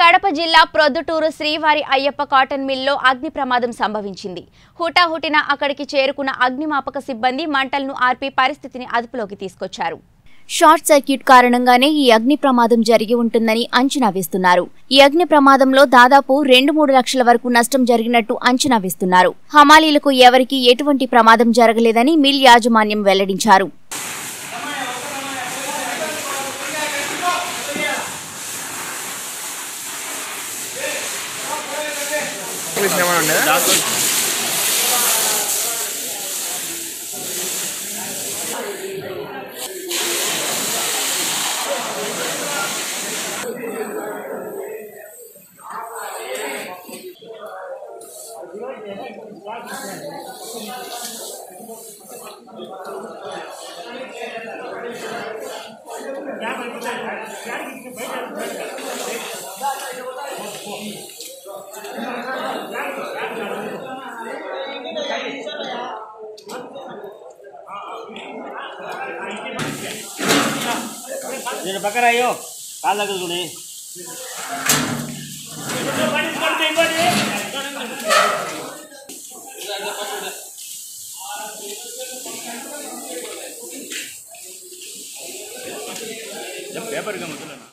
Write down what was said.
కడప జిల్లా ప్రొద్దుటూరు శ్రీవారి అయ్యప్ప కాటన్ మిల్లో అగ్ని ప్రమాదం సంభవించింది హుటాహుటిన అక్కడికి చేరుకున్న అగ్నిమాపక సిబ్బంది మంటలను ఆర్పి పరిస్థితిని అదుపులోకి తీసుకొచ్చారు షార్ట్ సర్క్యూట్ కారణంగానే ఈ అగ్ని ప్రమాదం జరిగి ఉంటుందని అంచనా వేస్తున్నారు ఈ అగ్ని ప్రమాదంలో దాదాపు రెండు మూడు లక్షల వరకు నష్టం జరిగినట్టు అంచనా వేస్తున్నారు హమాలీలకు ఎవరికీ ఎటువంటి ప్రమాదం జరగలేదని మిల్ యాజమాన్యం వెల్లడించారు విషయం ఏమైనా ఉండేదా నేను పక్కన అయ్యో కాళ్ళ దగ్గర చూడి పేపర్ గమ్ముతున్నాను